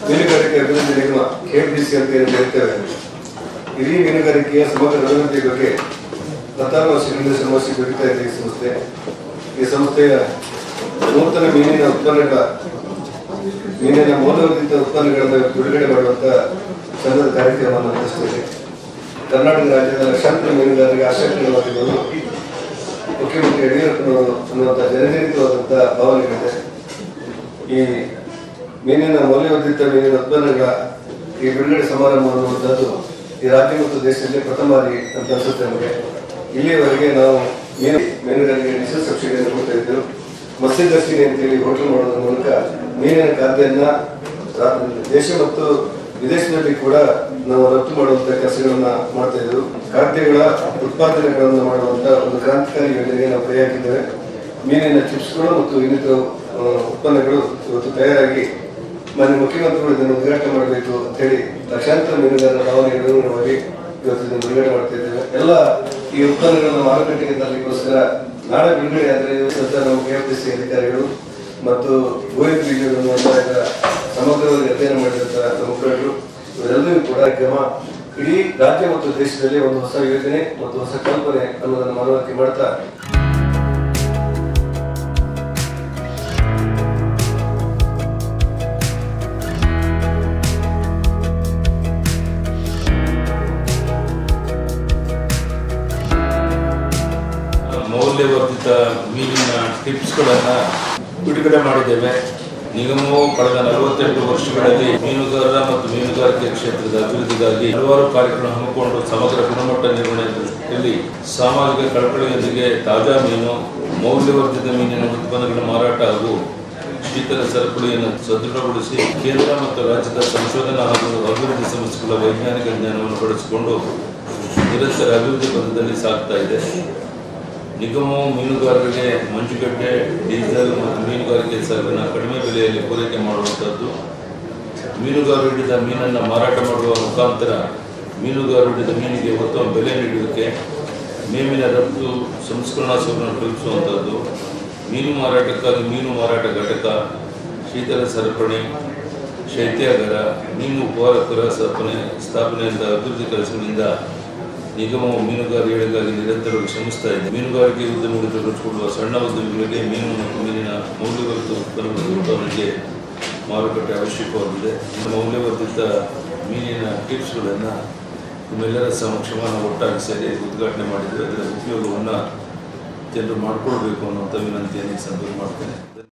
ಮೀನುಗಾರಿಕೆ ಅಭಿವೃದ್ಧಿ ನಿಗಮ ಕೆಬಿಸಿ ಅಂತ ಏನು ಹೇಳ್ತೇವೆ ಇಡೀ ಮೀನುಗಾರಿಕೆಯ ಸಮಗ್ರ ಅಭಿವೃದ್ಧಿ ಬಗ್ಗೆ ಹತ್ತಾರು ವರ್ಷಗಳಿಂದ ಶ್ರಮವಹಿಸಿ ದುಡಿತಾ ಇದೆ ಈ ಸಂಸ್ಥೆ ಈ ಸಂಸ್ಥೆಯ ನೂತನ ಮೀನಿನ ಉತ್ಪನ್ನಗಳ ಮೀನಿನ ಮೌಲ್ಯವರ್ಧಿತ ಉತ್ಪನ್ನಗಳನ್ನು ಬಿಡುಗಡೆ ಮಾಡುವಂತ ಚಂದದ ಕಾರ್ಯಕ್ರಮವನ್ನು ನಡೆಸ್ತಿದೆ ಕರ್ನಾಟಕ ರಾಜ್ಯದ ಲಕ್ಷಾಂತರ ಮೀನುಗಾರರಿಗೆ ಆಸಕ್ತಿಗಳಿರುವುದು ಮುಖ್ಯಮಂತ್ರಿ ಯಡಿಯೂರಪ್ಪನವರು ಅನ್ನುವಂಥ ಜನಜನಿತವಾದಂಥ ಭಾವನೆಗಳಿದೆ ಈ ಮೀನಿನ ಮೌಲ್ಯವರ್ಧಿತ ಮೀನಿನ ಉತ್ಪನ್ನಗಳ ಈ ಬಿಡುಗಡೆ ಸಮಾರಂಭ ಅನ್ನುವಂಥದ್ದು ಈ ರಾಜ್ಯ ಮತ್ತು ದೇಶದಲ್ಲಿ ಪ್ರಥಮ ಬಾರಿ ಅಂತ ಅನ್ಸುತ್ತೆ ನಮಗೆ ಇಲ್ಲಿಯವರೆಗೆ ನಾವು ಮೀನು ಮೀನುಗಾರಿಕೆ ಡೀಸೆಲ್ ಸಬ್ಸಿಡಿಯನ್ನು ಕೊಡ್ತಾ ಇದ್ದೆವು ಮತ್ಸ್ಯದರ್ಶಿನಿ ಅಂತೇಳಿ ಹೋಟೆಲ್ ಮಾಡೋದ್ರ ಮೂಲಕ ಮೀನಿನ ಖಾದ್ಯನ್ನ ರಾ- ದೇಶ ಮತ್ತು ವಿದೇಶದಲ್ಲಿ ಕೂಡ ನಾವು ರಫ್ತು ಮಾಡುವಂತ ಕೆಲಸಗಳನ್ನ ಮಾಡ್ತಾ ಇದ್ದೆವು ಖಾದ್ಯಗಳ ಉತ್ಪಾದನೆಗಳನ್ನು ಮಾಡುವಂತ ಒಂದು ಕ್ರಾಂತಿಕಾರಿ ಯೋಜನೆಗೆ ನಾವು ಕೈ ಹಾಕಿದ್ದೇವೆ ಮೀನಿನ ಚಿಪ್ಸ್ಗಳು ಮತ್ತು ಇನ್ನಿತರ ಆ, ಉತ್ಪನ್ನಗಳು ಇವತ್ತು ತಯಾರಾಗಿ ಮಾನ್ಯ ಮುಖ್ಯಮಂತ್ರಿಗಳು ಇದನ್ನು ಉದ್ಘಾಟನೆ ಮಾಡಬೇಕು ಅಂತ ಹೇಳಿ ಲಕ್ಷಾಂತರ ಮೀನುಗಾರರ ಭಾವನೆಗಳು ಅನುಗುಣವಾಗಿ ಇವತ್ತು ಇದನ್ನು ಬಿಡುಗಡೆ ಮಾಡ್ತಾ ಇದ್ದೇವೆ ಎಲ್ಲ ಈ ಉತ್ಪನ್ನಗಳನ್ನು ಮಾರುಕಟ್ಟೆಗೆ ತರಲಿಕ್ಕೋಸ್ಕರ ನಾಳೆ ಬಿಡುಗಡೆ ಆದರೆ ಇವತ್ತು ನಮ್ಮ ಕೆಎಫ್ಡಿಸಿ ಅಧಿಕಾರಿಗಳು ಮತ್ತು ಗೋರಿ ಬೀಜಗಳನ್ನು ಅಂತ ಸಮಗ್ರವಾಗಿ ಅಧ್ಯಯನ ಮಾಡಿದಂತ ನಮ್ಮ ಮುಖಂಡರು ಇವರೆಲ್ಲರೂ ಕೂಡ ಕ್ರಮ ಇಡೀ ರಾಜ್ಯ ಮತ್ತು ದೇಶದಲ್ಲಿ ಒಂದು ಹೊಸ ಯೋಜನೆ ಮತ್ತು ಹೊಸ ಕಲ್ಪನೆ ಅನ್ನೋದನ್ನು ಮನವರಿಕೆ ಮಾಡ್ತಾ ಮೌಲ್ಯವರ್ಧಿತ ಮೀನಿನ ಟಿಪ್ಸ್ಗಳನ್ನು ಬಿಡುಗಡೆ ಮಾಡಿದ್ದೇವೆ ನಿಗಮವು ಕಳೆದ ನಲವತ್ತೆಂಟು ವರ್ಷಗಳಲ್ಲಿ ಮೀನುಗಾರರ ಮತ್ತು ಮೀನುಗಾರಿಕೆ ಕ್ಷೇತ್ರದ ಅಭಿವೃದ್ಧಿಗಾಗಿ ಹಲವಾರು ಕಾರ್ಯಕ್ರಮ ಹಮ್ಮಿಕೊಂಡು ಸಮಗ್ರ ಗುಣಮಟ್ಟ ನಿರ್ವಹಣೆ ದೃಷ್ಟಿಯಲ್ಲಿ ಸಾಮಾಜಿಕ ಕಳಕಳಿಯೊಂದಿಗೆ ತಾಜಾ ಮೀನು ಮೌಲ್ಯವರ್ಧಿತ ಮೀನಿನ ಉತ್ಪನ್ನಗಳ ಮಾರಾಟ ಹಾಗೂ ಶೀತಲ ಸರಪಳಿಯನ್ನು ಸದೃಢಗೊಳಿಸಿ ಕೇಂದ್ರ ಮತ್ತು ರಾಜ್ಯದ ಸಂಶೋಧನಾ ಹಾಗೂ ಅಭಿವೃದ್ಧಿ ಸಂಸ್ಥೆಗಳ ವೈಜ್ಞಾನಿಕ ಜ್ಞಾನವನ್ನು ಬಳಸಿಕೊಂಡು ನಿರಂತರ ಅಭಿವೃದ್ಧಿ ಪಥದಲ್ಲಿ ಸಾಗ್ತಾ ಇದೆ ನಿಗಮವು ಮೀನುಗಾರರಿಗೆ ಮಂಜುಗಡ್ಡೆ ಡೀಸೆಲ್ ಮತ್ತು ಮೀನುಗಾರಿಕೆ ಸರಕನ್ನು ಕಡಿಮೆ ಬೆಲೆಯಲ್ಲಿ ಪೂರೈಕೆ ಮಾಡುವಂಥದ್ದು ಮೀನುಗಾರರು ಹಿಡಿದ ಮೀನನ್ನು ಮಾರಾಟ ಮಾಡುವ ಮುಖಾಂತರ ಮೀನುಗಾರರು ಹಿಡಿದ ಮೀನಿಗೆ ಉತ್ತಮ ಬೆಲೆ ನೀಡುವಿಕೆ ಮೇವಿನ ರಫ್ತು ಸಂಸ್ಕರಣಾ ಸೌಲಭ್ಯವನ್ನು ಕಲ್ಪಿಸುವಂಥದ್ದು ಮೀನು ಮಾರಾಟಕ್ಕಾಗಿ ಮೀನು ಮಾರಾಟ ಘಟಕ ಶೀತಲ ಸರಪಣಿ ಶೈತ್ಯಾಗಾರ ಮೀನು ಉಪಹಾರಕರ ಸ್ಥಾಪನೆ ಸ್ಥಾಪನೆಯಿಂದ ಅಭಿವೃದ್ಧಿ ಕೆಲಸಗಳಿಂದ ನಿಗಮವು ಮೀನುಗಾರಿಕೆಗಳಿಗಾಗಿ ನಿರಂತರವಾಗಿ ಶ್ರಮಿಸ್ತಾ ಇದೆ ಮೀನುಗಾರಿಕೆ ಉದ್ಯಮಗಳು ತೊಡಗಿಸಿಕೊಳ್ಳುವ ಸಣ್ಣ ಉದ್ಯಮಿಗಳಿಗೆ ಮೀನು ಮತ್ತು ಮೀನಿನ ಮೌಲ್ಯವರ್ಧಿತ ಉತ್ಪನ್ನಗಳ ಉತ್ಪಾದನೆಗೆ ಮಾರುಕಟ್ಟೆ ಅವಶ್ಯಕವಾಗಿದೆ ಮೌಲ್ಯವರ್ಧಿತ ಮೀನಿನ ಟಿಪ್ಸ್ಗಳನ್ನು ನಿಮ್ಮೆಲ್ಲರ ಸಮಕ್ಷಮವನ್ನು ಒಟ್ಟಾಗಿ ಸೇರಿ ಉದ್ಘಾಟನೆ ಮಾಡಿದರೆ ಅದರ ಉಪಯೋಗವನ್ನು ಜನರು ಮಾಡಿಕೊಳ್ಬೇಕು ಅನ್ನುವಂಥ ವಿನಂತಿಯನ್ನು ಈ ಸಂದರ್ಭ ಮಾಡ್ತೇನೆ